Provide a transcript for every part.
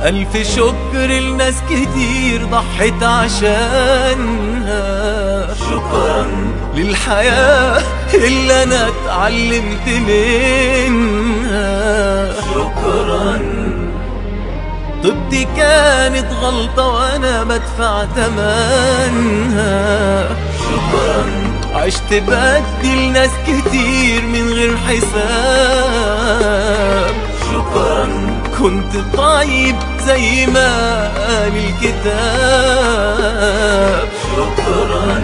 ألف شكر لناس كتير ضحت عشانها شكرا للحياة اللي أنا اتعلمت منها شكرا طبتي كانت غلطة وأنا بدفع تمنها شكرا عشت بدي لناس كتير من غير حساب شكرا كنت طيب زي ما قال الكتاب شكرا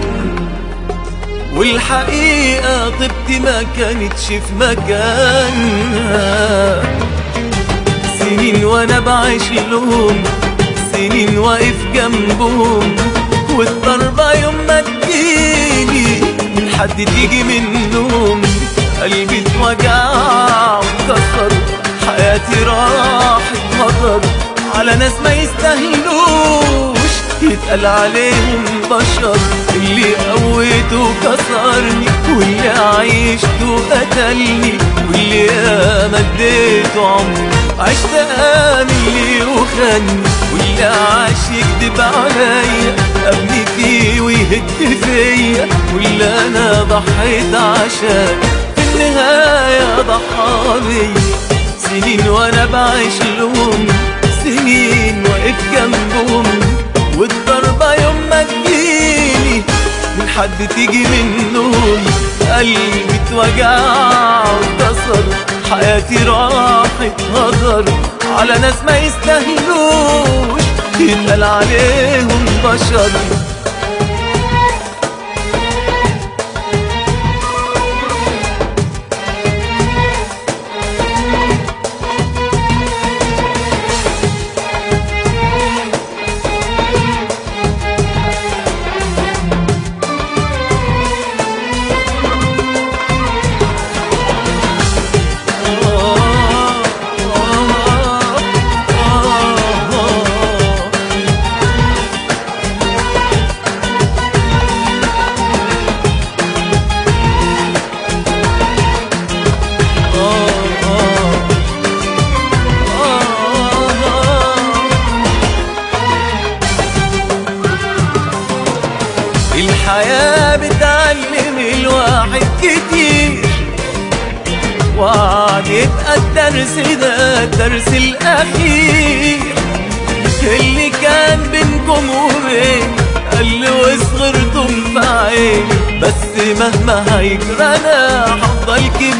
والحقيقة طبتي ما كانتش في مكانها سنين وانا بعيش لهم سنين واقف جنبهم والضربة يوم ما تجيلي من حد تيجي منهم قلبي اتوجع واتكسر حياتي راحت مطر على ناس ما يستاهلوش يتقال عليهم بشر اللي قويته كسرني واللي عيشته قتلني واللي ياما اديته عمري عشت امن لي وخاني واللي عاش يكدب عليا ابني فيه ويهد فيا واللي انا ضحيت عشان في النهاية ضحى بيا سنين وانا بعيش لهم سنين واقف جنبهم والضربة يوم ما تجيني من حد تيجي منهم قلبي اتوجع واتكسر حياتي راحت هدر على ناس ما يستاهلوش يتقال عليهم بشر الحياة بتعلم الواحد كتير وقعد يبقى الدرس ده الدرس الأخير اللي كان بينكم وبين قل وصغرتم في عيني بس مهما هيجرى انا هفضل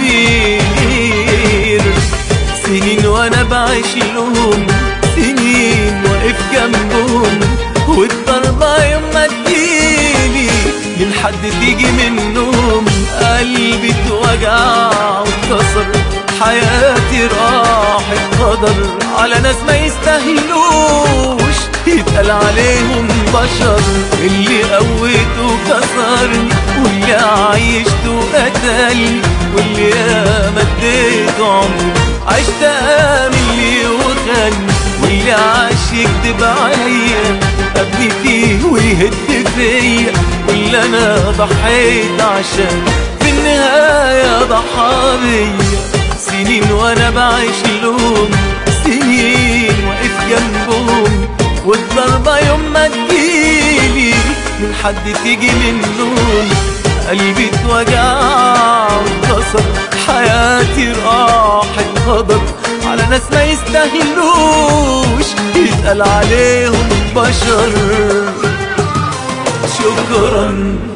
كبير سنين وانا بعيش لهم سنين واقف جنبهم والضربة يوم ما تجيلي من حد تيجي منهم قلبي اتوجع واتكسر حياتي راحت قدر على ناس ما يستاهلوش يتقال عليهم بشر اللي قويته كسرني واللي عيشته قتلني واللي ياما اديته عمري عشت امن لي وخاني واللي عاش يكدب عليا ابني فيه ويهد فيا واللي انا ضحيت عشان في النهاية ضحى بيا سنين وانا بعيش لهم سنين واقف جنبهم والضربة يوم ما تجيلي من حد تيجي منهم قلبي اتوجع واتكسر حياتي راحت هدر على ناس ما يستاهلوش يتقال عليهم بشر شكرا